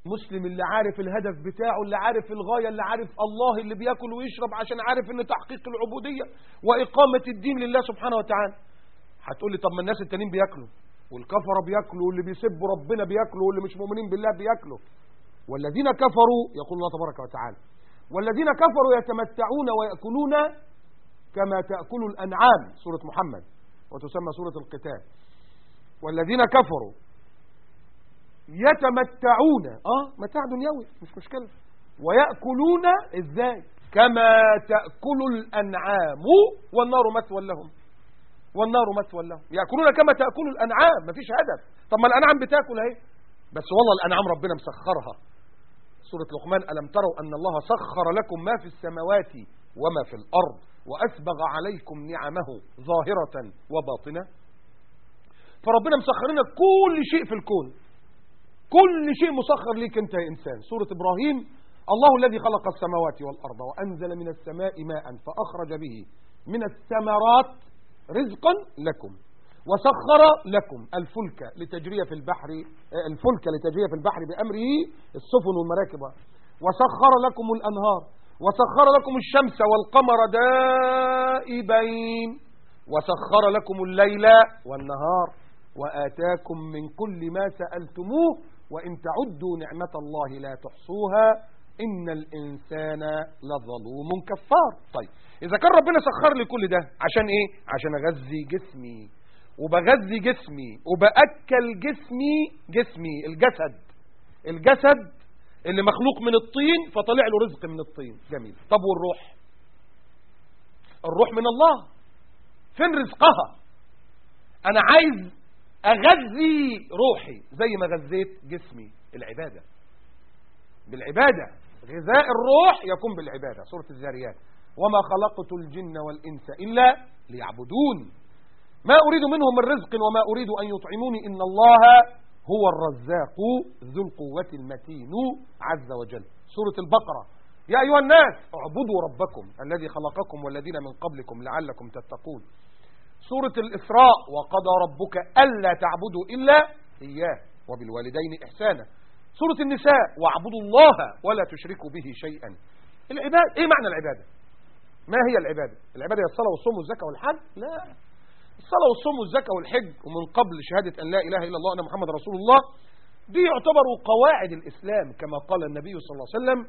مسلم اللي عارف الهدف بتاعه اللي عارف الغاية اللي عارف الله اللي بياكل ويشرب عشان عارف ان تحقيق العبودية وإقامة الدين لله سبحانه وتعالى هتقول لي طب ما الناس التانيين بياكلوا والكفرة بياكلوا واللي بيسبوا ربنا بياكلوا واللي مش مؤمنين بالله بياكلوا والذين كفروا يقول الله تبارك وتعالى والذين كفروا يتمتعون ويأكلون كما تأكل الأنعام سورة محمد وتسمى سورة القتال والذين كفروا يتمتعون اه متاع دنيوي مش مشكلة ويأكلون ازاي كما تأكل الأنعام والنار مثوى لهم والنار مثوى لهم يأكلون كما تأكل الأنعام مفيش هدف طب ما الأنعام بتاكل اهي بس والله الأنعام ربنا مسخرها سورة لقمان ألم تروا أن الله سخر لكم ما في السماوات وما في الأرض وأسبغ عليكم نعمه ظاهرة وباطنة فربنا مسخرنا كل شيء في الكون كل شيء مسخر ليك انت يا إنسان سورة إبراهيم الله الذي خلق السماوات والأرض وأنزل من السماء ماء فأخرج به من الثمرات رزقا لكم وسخر لكم الفلك لتجري في البحر الفلك لتجري في البحر بأمره السفن والمراكب وسخر لكم الأنهار وسخر لكم الشمس والقمر دائبين وسخر لكم الليل والنهار وآتاكم من كل ما سألتموه وإن تعدوا نعمة الله لا تحصوها إن الإنسان لظلوم كفار طيب إذا كان ربنا سخر لي كل ده عشان إيه؟ عشان أغذي جسمي وبغذي جسمي وبأكل جسمي جسمي الجسد الجسد اللي مخلوق من الطين فطلع له رزق من الطين جميل طب والروح الروح من الله فين رزقها انا عايز اغذي روحي زي ما غذيت جسمي العبادة بالعبادة غذاء الروح يكون بالعبادة سورة الزاريات وما خلقت الجن والإنس إلا ليعبدون ما أريد منهم من رزق وما أريد أن يطعموني إن الله هو الرزاق ذو القوة المتين عز وجل سورة البقرة يا أيها الناس اعبدوا ربكم الذي خلقكم والذين من قبلكم لعلكم تتقون سورة الإسراء وقضى ربك ألا تعبدوا إلا إياه وبالوالدين إحسانا سورة النساء واعبدوا الله ولا تشركوا به شيئا العبادة إيه معنى العبادة ما هي العبادة العبادة هي الصلاة والصوم والزكاة والحج لا الصلاة والصوم والزكاة والحج ومن قبل شهادة أن لا إله إلا الله أن محمد رسول الله دي يعتبروا قواعد الإسلام كما قال النبي صلى الله عليه وسلم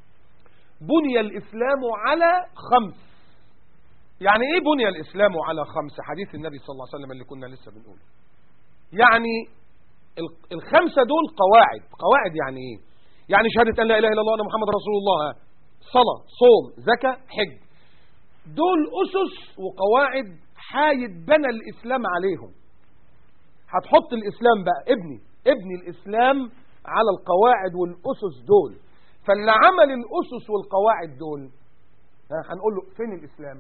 بني الإسلام على خمس يعني إيه بني الإسلام على خمس حديث النبي صلى الله عليه وسلم اللي كنا لسه بنقوله يعني الخمسة دول قواعد قواعد يعني إيه يعني شهادة أن لا إله إلا الله أن محمد رسول الله صلاة صوم زكاة حج دول أسس وقواعد حايد بنى الإسلام عليهم هتحط الإسلام بقى ابني ابني الإسلام على القواعد والأسس دول فاللي عمل الأسس والقواعد دول ها هنقول له فين الإسلام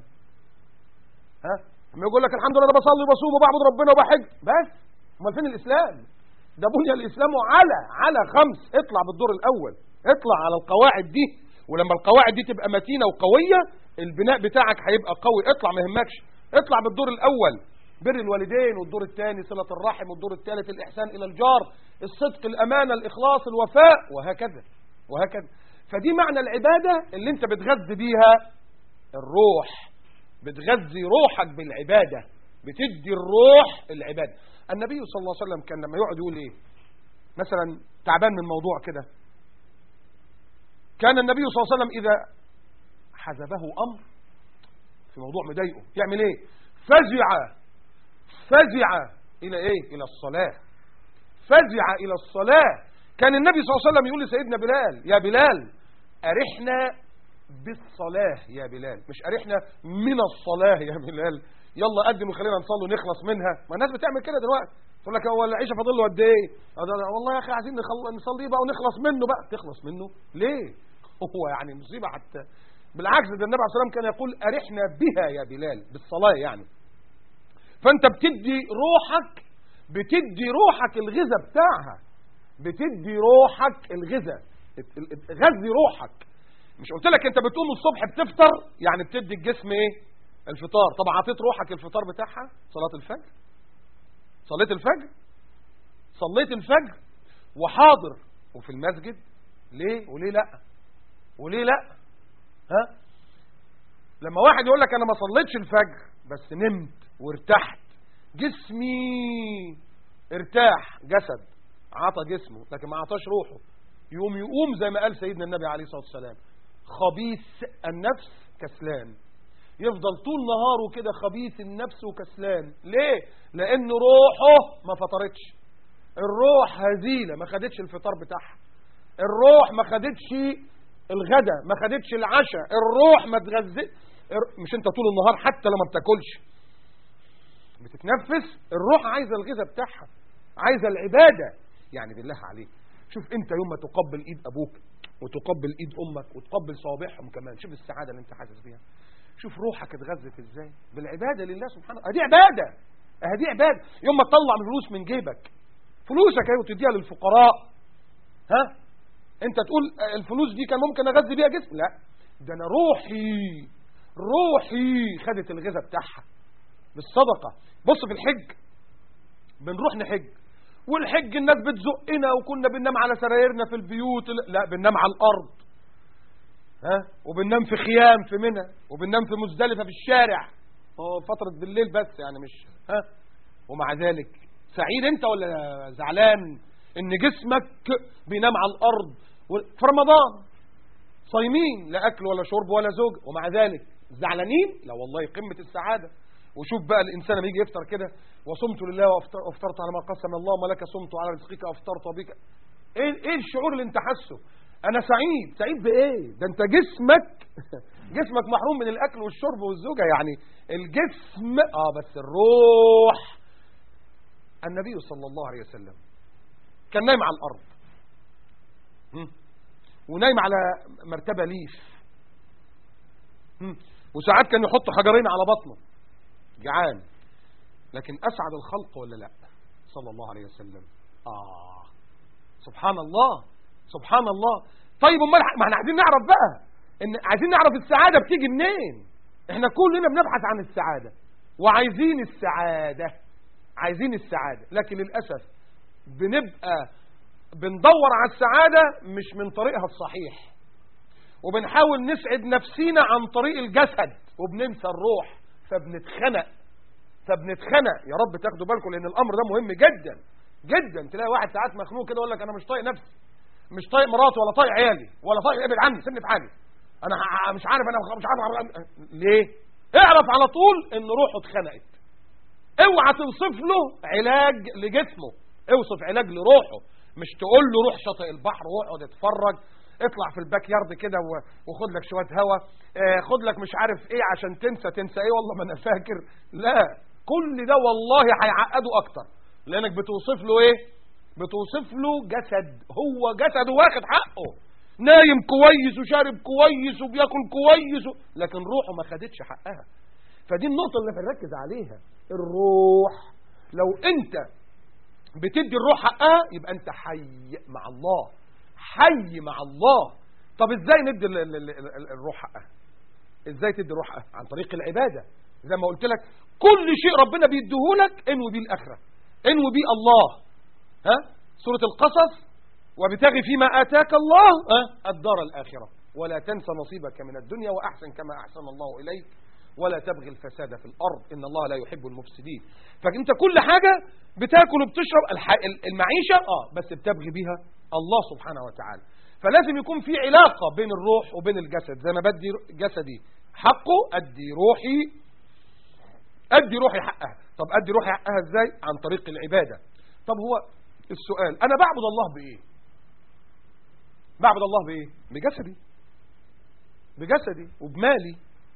ها لما يقول لك الحمد لله انا بصلي وبصوم وبعبد ربنا وبحج بس امال فين الإسلام ده بني الإسلام على على خمس اطلع بالدور الأول اطلع على القواعد دي ولما القواعد دي تبقى متينة وقوية البناء بتاعك هيبقى قوي اطلع ما يهمكش اطلع بالدور الأول بر الوالدين والدور الثاني صلة الرحم والدور الثالث الإحسان إلى الجار الصدق الأمانة الإخلاص الوفاء وهكذا وهكذا فدي معنى العبادة اللي انت بتغذي بيها الروح بتغذي روحك بالعبادة بتدي الروح العبادة النبي صلى الله عليه وسلم كان لما يقعد يقول ايه مثلا تعبان من موضوع كده كان النبي صلى الله عليه وسلم إذا حزبه أمر في موضوع مضايقه يعمل ايه فزع فزع الى ايه الى الصلاة فزع الى الصلاة كان النبي صلى الله عليه وسلم يقول لسيدنا بلال يا بلال ارحنا بالصلاة يا بلال مش ارحنا من الصلاة يا بلال يلا قدم وخلينا نصلي ونخلص منها ما الناس بتعمل كده دلوقتي تقول لك هو العيشه فاضل له قد ايه والله يا اخي عايزين نصلي بقى ونخلص منه بقى تخلص منه ليه هو يعني مصيبه حتى بالعكس ده النبي عليه الصلاه والسلام كان يقول ارحنا بها يا بلال بالصلاه يعني فانت بتدي روحك بتدي روحك الغذاء بتاعها بتدي روحك الغذاء غذي روحك مش قلت لك انت بتقوم الصبح بتفطر يعني بتدي الجسم ايه الفطار طبعا عطيت روحك الفطار بتاعها صلاة الفجر صليت الفجر صليت الفجر وحاضر وفي المسجد ليه وليه لا وليه لا ها لما واحد يقول لك انا ما صليتش الفجر بس نمت وارتحت جسمي ارتاح جسد عطى جسمه لكن ما عطاش روحه يقوم يقوم زي ما قال سيدنا النبي عليه الصلاة والسلام خبيث النفس كسلان يفضل طول نهاره كده خبيث النفس وكسلان ليه لان روحه ما فطرتش الروح هزيلة ما خدتش الفطار بتاعها الروح ما خدتش الغدا ما خدتش العشاء الروح ما تغذي مش انت طول النهار حتى لما بتاكلش بتتنفس الروح عايزه الغذاء بتاعها عايزه العباده يعني بالله عليك شوف انت يوم ما تقبل ايد ابوك وتقبل ايد امك وتقبل صوابعهم كمان شوف السعاده اللي انت حاسس بيها شوف روحك اتغذت ازاي بالعباده لله سبحانه ادي عباده ادي عباده يوم ما تطلع فلوس من جيبك فلوسك اهي وتديها للفقراء ها انت تقول الفلوس دي كان ممكن اغذي بيها جسم لا ده انا روحي روحي خدت الغذاء بتاعها بالصدقه بص في الحج بنروح نحج والحج الناس بتزقنا وكنا بننام على سرايرنا في البيوت لا بننام على الارض ها وبننام في خيام في منى وبننام في مزدلفه في الشارع هو فتره بالليل بس يعني مش ها ومع ذلك سعيد انت ولا زعلان ان جسمك بينام على الارض في رمضان صايمين لا اكل ولا شرب ولا زوج ومع ذلك زعلانين لا والله قمه السعاده وشوف بقى الانسان لما يجي يفطر كده وصمت لله وافطرت على ما قسم الله ولك صمت على رزقك افطرت بك ايه ايه الشعور اللي انت حاسه انا سعيد سعيد بايه ده انت جسمك جسمك محروم من الاكل والشرب والزوجه يعني الجسم اه بس الروح النبي صلى الله عليه وسلم كان نايم على الارض ونايم على مرتبه ليف وساعات كان يحط حجرين على بطنه جعان لكن أسعد الخلق ولا لا صلى الله عليه وسلم آه سبحان الله سبحان الله طيب امال ما احنا عايزين نعرف بقى ان عايزين نعرف السعادة بتيجي منين احنا كلنا بنبحث عن السعادة وعايزين السعادة عايزين السعادة لكن للأسف بنبقى بندور على السعادة مش من طريقها الصحيح وبنحاول نسعد نفسينا عن طريق الجسد وبننسى الروح فبنتخنق فبنتخنق يا رب تاخدوا بالكم لان الامر ده مهم جدا جدا تلاقي واحد ساعات مخنوق كده يقول لك انا مش طايق نفسي مش طايق مراتي ولا طايق عيالي ولا طايق ابعد عني سيبني في حالي انا مش عارف انا مش عارف ليه اعرف على طول ان روحه اتخنقت اوعى توصف له علاج لجسمه اوصف علاج لروحه مش تقول له روح شاطئ البحر واقعد اتفرج اطلع في الباك يارد كده وخد لك شويه هوا اه خد لك مش عارف ايه عشان تنسى تنسى ايه والله ما انا فاكر لا كل ده والله هيعقده اكتر لانك بتوصف له ايه بتوصف له جسد هو جسده واخد حقه نايم كويس وشارب كويس وبياكل كويس و... لكن روحه ما خدتش حقها فدي النقطة اللي بنركز عليها الروح لو انت بتدي الروح حقها يبقى انت حي مع الله حي مع الله طب ازاي ندي الروح حقها ازاي تدي الروح حقها عن طريق العبادة زي ما قلت لك كل شيء ربنا بيديهولك انوي بيه الاخره انوي بيه الله ها سوره القصص وابتغي فيما اتاك الله ها الدار الاخره ولا تنسى نصيبك من الدنيا واحسن كما احسن الله اليك ولا تبغي الفساد في الارض ان الله لا يحب المفسدين فانت كل حاجه بتاكل وبتشرب المعيشه اه بس بتبغي بيها الله سبحانه وتعالى فلازم يكون في علاقه بين الروح وبين الجسد زي ما بدي جسدي حقه ادي روحي ادي روحي حقها طب ادي روحي حقها ازاي عن طريق العبادة طب هو السؤال انا بعبد الله بايه بعبد الله بايه بجسدي بجسدي وبمالي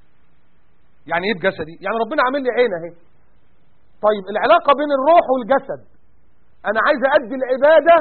يعني ايه بجسدي يعني ربنا عامل لي عين اهي طيب العلاقة بين الروح والجسد انا عايز ادي العبادة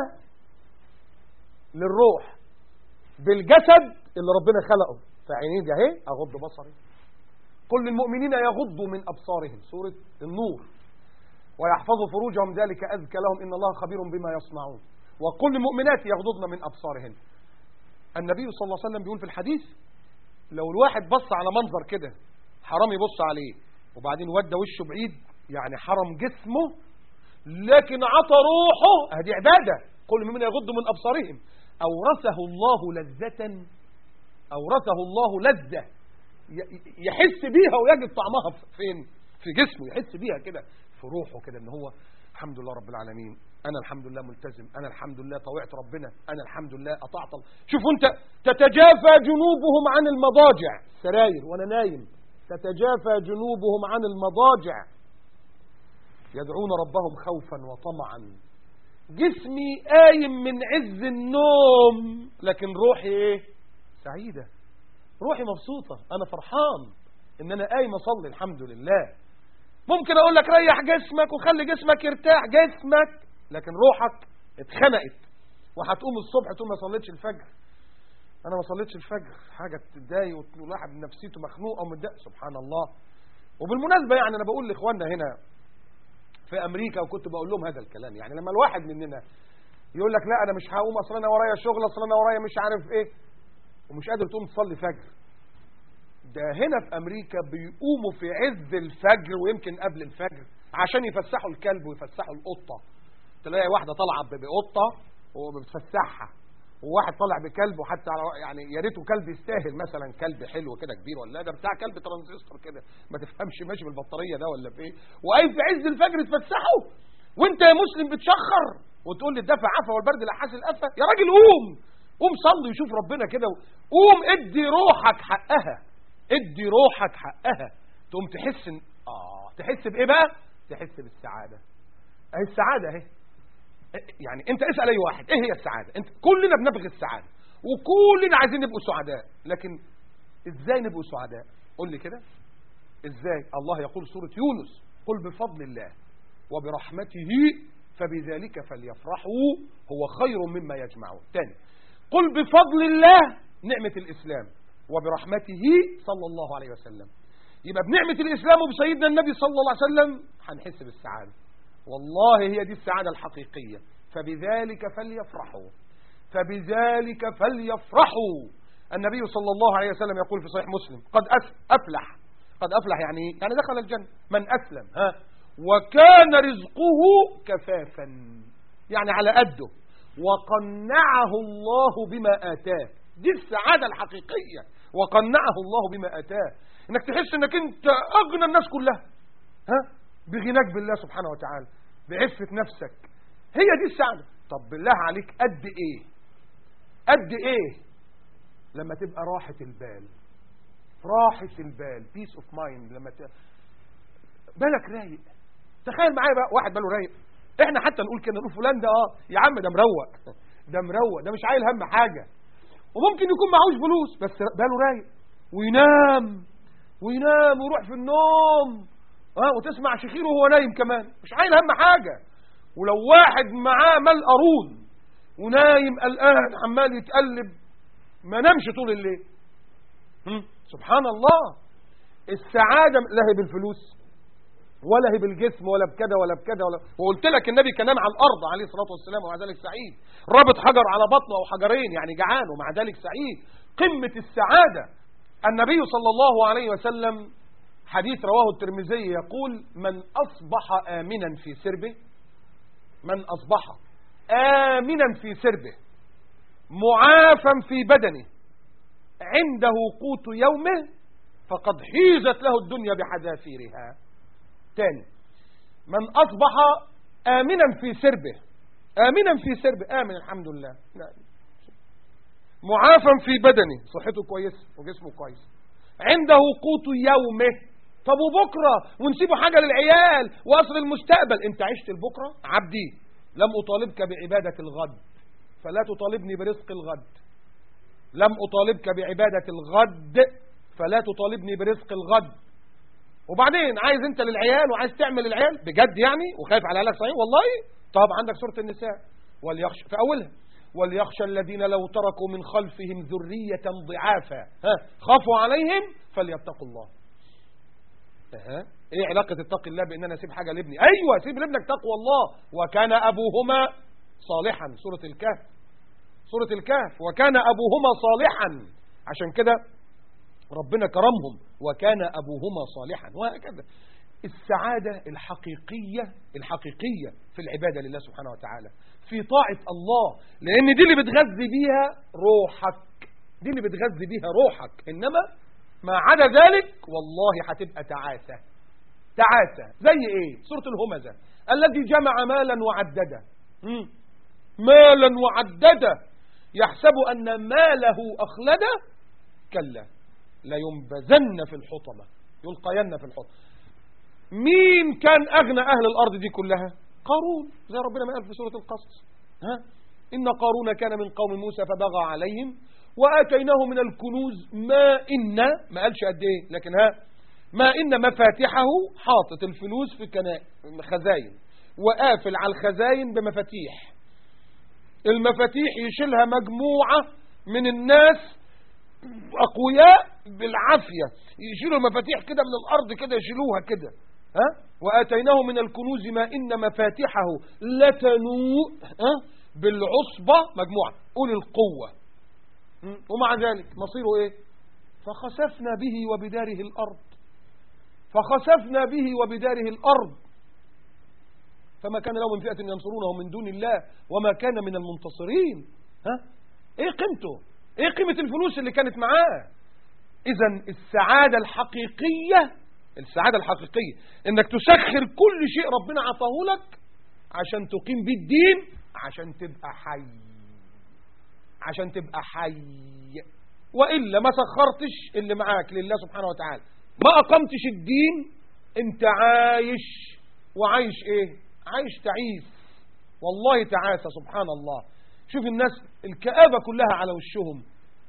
للروح بالجسد اللي ربنا خلقه فعيني دي اهي اغض بصري كل المؤمنين يغضوا من أبصارهم سورة النور ويحفظوا فروجهم ذلك أذكى لهم إن الله خبير بما يصنعون وكل المؤمنات يغضضن من أبصارهن النبي صلى الله عليه وسلم بيقول في الحديث لو الواحد بص على منظر كده حرام يبص عليه وبعدين ودى وشه بعيد يعني حرم جسمه لكن عطى روحه هذه عبادة كل المؤمنين يغضوا من أبصارهم أورثه الله لذة أورثه الله لذة ي- يحس بيها ويجد طعمها في- فين في جسمه يحس بيها كده في روحه كده ان هو الحمد لله رب العالمين انا الحمد لله ملتزم انا الحمد لله طوعت ربنا انا الحمد لله اطعت الله شوفوا انت تتجافى جنوبهم عن المضاجع سراير وانا نايم تتجافى جنوبهم عن المضاجع يدعون ربهم خوفا وطمعا جسمي قايم من عز النوم لكن روحي ايه سعيدة روحي مبسوطة انا فرحان ان انا قايم اصلي الحمد لله ممكن اقول لك ريح جسمك وخلي جسمك يرتاح جسمك لكن روحك اتخنقت وهتقوم الصبح تقوم ما صليتش الفجر انا ما صليتش الفجر حاجة تضايق والواحد نفسيته مخنوقة ومتضايق سبحان الله وبالمناسبة يعني انا بقول لاخواننا هنا في امريكا وكنت بقول لهم هذا الكلام يعني لما الواحد مننا يقول لك لا انا مش هقوم اصل انا ورايا شغل اصل انا ورايا مش عارف ايه ومش قادر تقوم تصلي فجر ده هنا في امريكا بيقوموا في عز الفجر ويمكن قبل الفجر عشان يفسحوا الكلب ويفسحوا القطه تلاقي واحده طالعه ب- بقطه وبتفسحها وواحد طالع بكلب وحتى على- يعني يا ريته كلب يستاهل مثلا كلب حلو كده كبير ولا ده بتاع كلب ترانزستور كده ما تفهمش ماشي بالبطاريه ده ولا بايه وقايم في عز الفجر تفسحه وانت يا مسلم بتشخر وتقول لي الدفع عفا والبرد لحاس الافه يا راجل قوم قوم صلي وشوف ربنا كده قوم ادي روحك حقها ادي روحك حقها تقوم تحس ان اه تحس بايه بقى تحس بالسعاده اهي السعاده اهي يعني انت اسال اي واحد ايه هي السعاده انت كلنا بنبغي السعاده وكلنا عايزين نبقوا سعداء لكن ازاي نبقوا سعداء قول لي كده ازاي الله يقول سوره يونس قل بفضل الله وبرحمته فبذلك فليفرحوا هو خير مما يجمعون تاني قل بفضل الله نعمة الإسلام وبرحمته صلى الله عليه وسلم يبقى بنعمة الإسلام وبسيدنا النبي صلى الله عليه وسلم هنحس بالسعادة والله هي دي السعادة الحقيقية فبذلك فليفرحوا فبذلك فليفرحوا النبي صلى الله عليه وسلم يقول في صحيح مسلم قد أس- أفلح قد أفلح يعني إيه؟ يعني دخل الجنة من أسلم ها وكان رزقه كفافا يعني على قده وقنعه الله بما آتاه دي السعادة الحقيقية وقنعه الله بما آتاه انك تحس انك انت اغنى الناس كلها ها بغناك بالله سبحانه وتعالى بعفة نفسك هي دي السعادة طب بالله عليك قد ايه قد ايه لما تبقى راحة البال راحة البال بيس اوف مايند لما ت... بالك رايق تخيل معايا بقى واحد باله رايق احنا حتى نقول كده نقول فلان ده اه يا عم ده مروق ده مروق ده مش عايل هم حاجة وممكن يكون معهوش فلوس بس باله رايق وينام وينام ويروح في النوم اه وتسمع شخيره وهو نايم كمان مش عايل هم حاجة ولو واحد معاه مال قارون ونايم قلقان عمال يتقلب ما نامش طول الليل هم؟ سبحان الله السعادة لا هي بالفلوس ولا هي بالجسم ولا بكذا ولا بكذا ولا وقلت لك النبي كان نام على الارض عليه الصلاه والسلام ومع ذلك سعيد رابط حجر على بطنه او حجرين يعني جعان ومع ذلك سعيد قمه السعاده النبي صلى الله عليه وسلم حديث رواه الترمذي يقول من اصبح امنا في سربه من اصبح امنا في سربه معافا في بدنه عنده قوت يومه فقد حيزت له الدنيا بحذافيرها تاني من أصبح آمنا في سربه آمنا في سربه آمن الحمد لله لا. معافا في بدنه صحته كويسة وجسمه كويس عنده قوت يومه طب وبكرة ونسيبه حاجة للعيال وأصل المستقبل انت عشت البكرة عبدي لم أطالبك بعبادة الغد فلا تطالبني برزق الغد لم أطالبك بعبادة الغد فلا تطالبني برزق الغد وبعدين عايز انت للعيال وعايز تعمل العيال بجد يعني وخايف على عيالك صحيح والله طب عندك سورة النساء وليخشى في أولها وليخشى الذين لو تركوا من خلفهم ذرية ضعافا ها خافوا عليهم فليتقوا الله ها ايه علاقة اتقي الله بان انا اسيب حاجة لابني ايوه سيب لابنك تقوى الله وكان ابوهما صالحا سورة الكهف سورة الكهف وكان ابوهما صالحا عشان كده ربنا كرمهم وكان أبوهما صالحا وهكذا السعادة الحقيقية الحقيقية في العبادة لله سبحانه وتعالى في طاعة الله لأن دي اللي بتغذي بيها روحك دي اللي بتغذي بيها روحك إنما ما عدا ذلك والله هتبقى تعاسة تعاسة زي إيه سورة الهمزة الذي جمع مالا وعدده مم. مالا وعدده يحسب أن ماله أخلده كلا لينبذن في الحطمة يلقين في الحطمة مين كان أغنى أهل الأرض دي كلها قارون زي ربنا ما قال في سورة القصص ها إن قارون كان من قوم موسى فبغى عليهم وآتيناه من الكنوز ما إن ما قالش قد إيه لكن ها ما إن مفاتحه حاطط الفلوس في كنا خزاين وقافل على الخزاين بمفاتيح المفاتيح يشيلها مجموعة من الناس أقوياء بالعافية يشيلوا المفاتيح كده من الأرض كده يشيلوها كده ها وآتيناه من الكنوز ما إن مفاتحه لتنوء ها بالعصبة مجموعة أولي القوة ومع ذلك مصيره إيه فخسفنا به وبداره الأرض فخسفنا به وبداره الأرض فما كان له من فئة ينصرونه من دون الله وما كان من المنتصرين ها ايه قيمته ايه قيمة الفلوس اللي كانت معاه اذا السعادة الحقيقية السعادة الحقيقية انك تسخر كل شيء ربنا عطاه لك عشان تقيم بيه الدين عشان تبقى حي عشان تبقى حي وإلا ما سخرتش اللي معاك لله سبحانه وتعالى ما أقمتش الدين انت عايش وعايش ايه عايش تعيس والله تعاسة سبحان الله شوف الناس الكآبة كلها على وشهم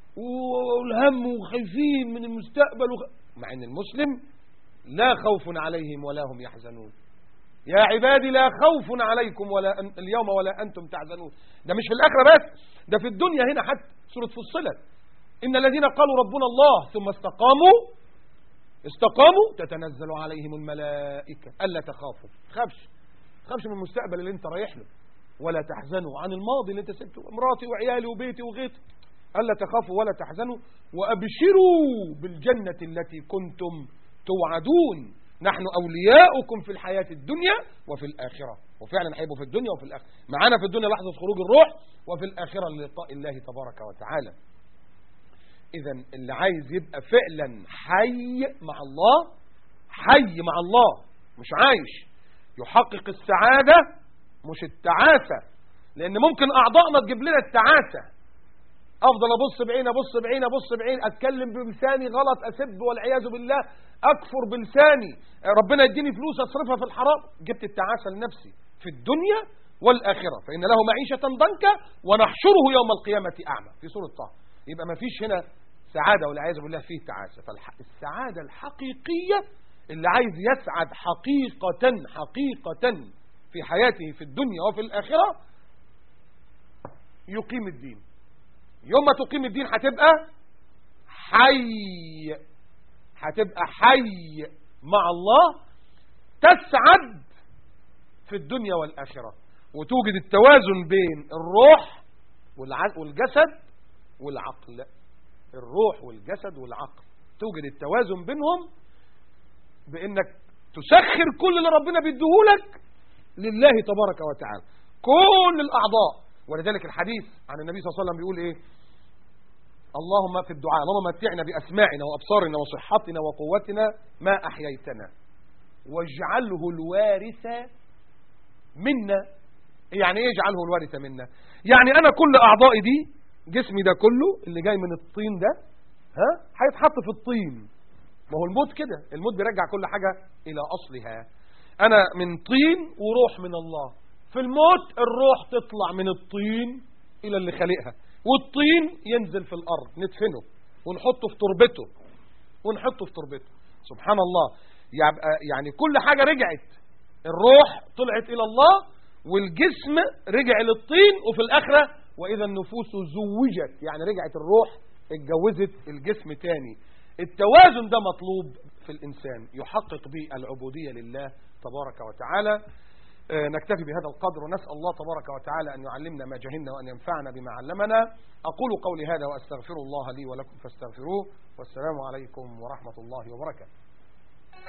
والهم وخايفين من المستقبل وخ... مع ان المسلم لا خوف عليهم ولا هم يحزنون يا عبادي لا خوف عليكم ولا أن... اليوم ولا أنتم تحزنون ده مش في الآخرة بس ده في الدنيا هنا حتى سورة فصلت إن الذين قالوا ربنا الله ثم استقاموا استقاموا تتنزل عليهم الملائكة ألا تخافوا خافش خافش من المستقبل اللي انت رايح له ولا تحزنوا عن الماضي اللي انت سبته مراتي وعيالي وبيتي وغيتي ألا تخافوا ولا تحزنوا وأبشروا بالجنة التي كنتم توعدون نحن أولياؤكم في الحياة الدنيا وفي الآخرة وفعلا هيبقوا في الدنيا وفي الآخرة معانا في الدنيا لحظة خروج الروح وفي الآخرة للقاء الله تبارك وتعالى إذا اللي عايز يبقى فعلا حي مع الله حي مع الله مش عايش يحقق السعادة مش التعاسة لأن ممكن أعضائنا تجيب لنا التعاسة أفضل أبص بعين أبص بعين أبص بعين أتكلم بلساني غلط أسب والعياذ بالله أكفر بلساني ربنا يديني فلوس أصرفها في الحرام جبت التعاسة لنفسي في الدنيا والآخرة فإن له معيشة ضنكا ونحشره يوم القيامة أعمى في سورة طه يبقى ما فيش هنا سعادة والعياذ بالله فيه تعاسة فالسعادة الحقيقية اللي عايز يسعد حقيقة حقيقة في حياته في الدنيا وفي الآخرة يقيم الدين يوم ما تقيم الدين هتبقى حي هتبقى حي مع الله تسعد في الدنيا والآخرة وتوجد التوازن بين الروح والجسد والعقل الروح والجسد والعقل توجد التوازن بينهم بانك تسخر كل اللي ربنا بيديهولك لله تبارك وتعالى كل الاعضاء ولذلك الحديث عن النبي صلى الله عليه وسلم بيقول ايه اللهم في الدعاء اللهم متعنا باسماعنا وابصارنا وصحتنا وقوتنا ما احييتنا واجعله الوارث منا يعني ايه اجعله الوارث منا يعني انا كل اعضائي دي جسمي ده كله اللي جاي من الطين ده ها هيتحط في الطين ما هو الموت كده الموت بيرجع كل حاجة إلى أصلها أنا من طين وروح من الله في الموت الروح تطلع من الطين إلى اللي خلقها والطين ينزل في الأرض ندفنه ونحطه في تربته ونحطه في تربته سبحان الله يعني كل حاجة رجعت الروح طلعت إلى الله والجسم رجع للطين وفي الآخرة وإذا النفوس زوجت يعني رجعت الروح اتجوزت الجسم تاني التوازن ده مطلوب في الإنسان يحقق به العبودية لله تبارك وتعالى آه نكتفي بهذا القدر ونسأل الله تبارك وتعالى أن يعلمنا ما جهلنا وأن ينفعنا بما علمنا أقول قولي هذا وأستغفر الله لي ولكم فاستغفروه والسلام عليكم ورحمة الله وبركاته